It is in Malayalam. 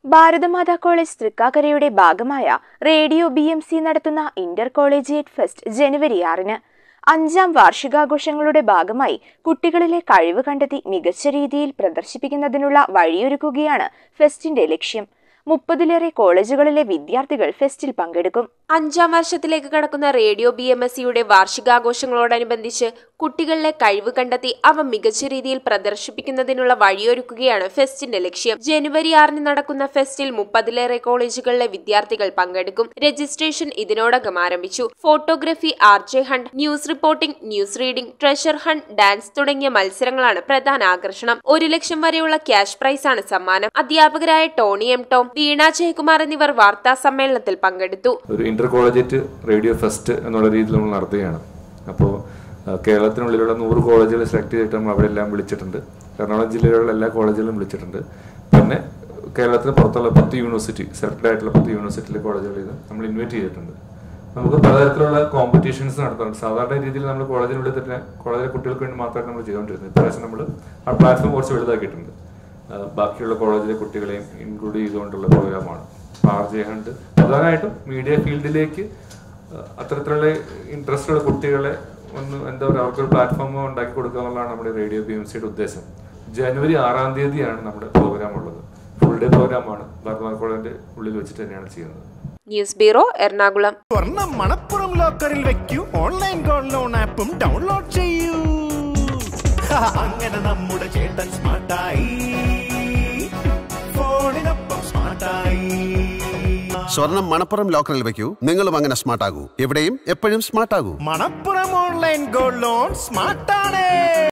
ഭാരതമാതാ കോളേജ് തൃക്കാക്കരയുടെ ഭാഗമായ റേഡിയോ ബി എം സി നടത്തുന്ന ഇന്റർ കോളേജിയേറ്റ് ഫെസ്റ്റ് ജനുവരി ആറിന് അഞ്ചാം വാർഷികാഘോഷങ്ങളുടെ ഭാഗമായി കുട്ടികളിലെ കഴിവ് കണ്ടെത്തി മികച്ച രീതിയിൽ പ്രദർശിപ്പിക്കുന്നതിനുള്ള വഴിയൊരുക്കുകയാണ് ഫെസ്റ്റിന്റെ ലക്ഷ്യം മുപ്പതിലേറെ കോളേജുകളിലെ വിദ്യാർത്ഥികൾ ഫെസ്റ്റിൽ പങ്കെടുക്കും അഞ്ചാം വർഷത്തിലേക്ക് കടക്കുന്ന റേഡിയോ ബി എം എസ് സിയുടെ വാർഷികാഘോഷങ്ങളോടനുബന്ധിച്ച് കുട്ടികളിലെ കഴിവ് കണ്ടെത്തി അവ മികച്ച രീതിയിൽ പ്രദർശിപ്പിക്കുന്നതിനുള്ള വഴിയൊരുക്കുകയാണ് ഫെസ്റ്റിന്റെ ലക്ഷ്യം ജനുവരി ആറിന് നടക്കുന്ന ഫെസ്റ്റിൽ മുപ്പതിലേറെ കോളേജുകളിലെ വിദ്യാർത്ഥികൾ പങ്കെടുക്കും രജിസ്ട്രേഷൻ ഇതിനോടകം ആരംഭിച്ചു photography RJ hunt news reporting news reading treasure hunt dance തുടങ്ങിയ മത്സരങ്ങളാണ് പ്രധാന ആകർഷണം ഒരു ലക്ഷം വരെയുള്ള ക്യാഷ് പ്രൈസാണ് സമ്മാനം അധ്യാപകരായ ടോണി എം ടോം വീണ ജയകുമാർ എന്നിവർ വാർത്താ സമ്മേളനത്തിൽ പങ്കെടുത്തു ഒരു ഇന്റർ കോളേജറ്റ് റേഡിയോ ഫെസ്റ്റ് എന്നുള്ള രീതിയിൽ നമ്മൾ നടത്തുകയാണ് അപ്പോൾ കേരളത്തിനുള്ളിലുള്ള നൂറ് കോളേജുകൾ സെലക്ട് ചെയ്തിട്ട് നമ്മൾ അവിടെ എല്ലാം വിളിച്ചിട്ടുണ്ട് എറണാകുളം ജില്ലയിലുള്ള എല്ലാ കോളേജുകളും വിളിച്ചിട്ടുണ്ട് പിന്നെ കേരളത്തിന് പുറത്തുള്ള പത്ത് യൂണിവേഴ്സിറ്റി സെലക്ട് ആയിട്ടുള്ള പത്ത് യൂണിവേഴ്സിറ്റിയിലെ കോളേജുകളിൽ നിന്ന് നമ്മൾ ഇൻവൈറ്റ് ചെയ്തിട്ടുണ്ട് നമുക്ക് പലതരത്തിലുള്ള കോമ്പറ്റീഷൻസ് നടത്താറുണ്ട് സാധാരണ രീതിയിൽ നമ്മൾ കോളേജിനുള്ളിൽ തന്നെ കോളേജിലെ കുട്ടികൾക്ക് വേണ്ടി മാത്രമാണ് നമ്മൾ ചെയ്തുകൊണ്ടിരുന്നത് ഇപ്രാവശ്യം നമ്മൾ ആ പ്ലാറ്റ്ഫോം കുറച്ച് വലുതാക്കിയിട്ടുണ്ട് ആ, ബാക്കിയുള്ള കോളേജിലെ കുട്ടികളെയും ഇൻക്ലൂഡ് ചെയ്തുകൊണ്ടുള്ള പ്രോഗ്രാമാണ് ആർ ജെ ഹണ്ട് പ്രധാനമായിട്ടും മീഡിയ ഫീൽഡിലേക്ക് ആ, അത്തരത്തിലുള്ള ഇൻട്രസ്റ്റ് ഉള്ള കുട്ടികളെ ഒന്ന് എന്താ പറയുക അവർക്കൊരു പ്ലാറ്റ്ഫോം ഉണ്ടാക്കി കൊടുക്കുക എന്നുള്ളതാണ് നമ്മുടെ റേഡിയോ ബി എം സിയുടെ ഉദ്ദേശം ജനുവരി ആറാം തീയതിയാണ് നമ്മുടെ പ്രോഗ്രാം ഉള്ളത് ഫുൾ ഡേ പ്രോഗ്രാമാണ് ഭാരതമാർ കോളേജിന്റെ ഉള്ളിൽ വെച്ചിട്ട് തന്നെയാണ് ചെയ്യുന്നത് ന്യൂസ് ബ്യൂറോ എറണാകുളം സ്വർണം മണപ്പുറം ലോക്കറിൽ വെക്കൂ ഓൺലൈൻ ഗോൾഡ് ലോൺ ആപ്പും ഡൗൺലോഡ് ചെയ്യൂ ഹ, അങ്ങനെ നമ്മുടെ ചേട്ടൻ സ്മാർട്ടായി ഫോണിനൊപ്പം സ്മാർട്ടായി സ്വർണം മണപ്പുറം ലോക്കറിൽ വെക്കൂ നിങ്ങളും അങ്ങനെ സ്മാർട്ട് ആകൂ എവിടെയും എപ്പോഴും സ്മാർട്ട് ആകൂ മണപ്പുറം ഓൺലൈൻ ഗോൾഡ് ലോൺ സ്മാർട്ടാണ്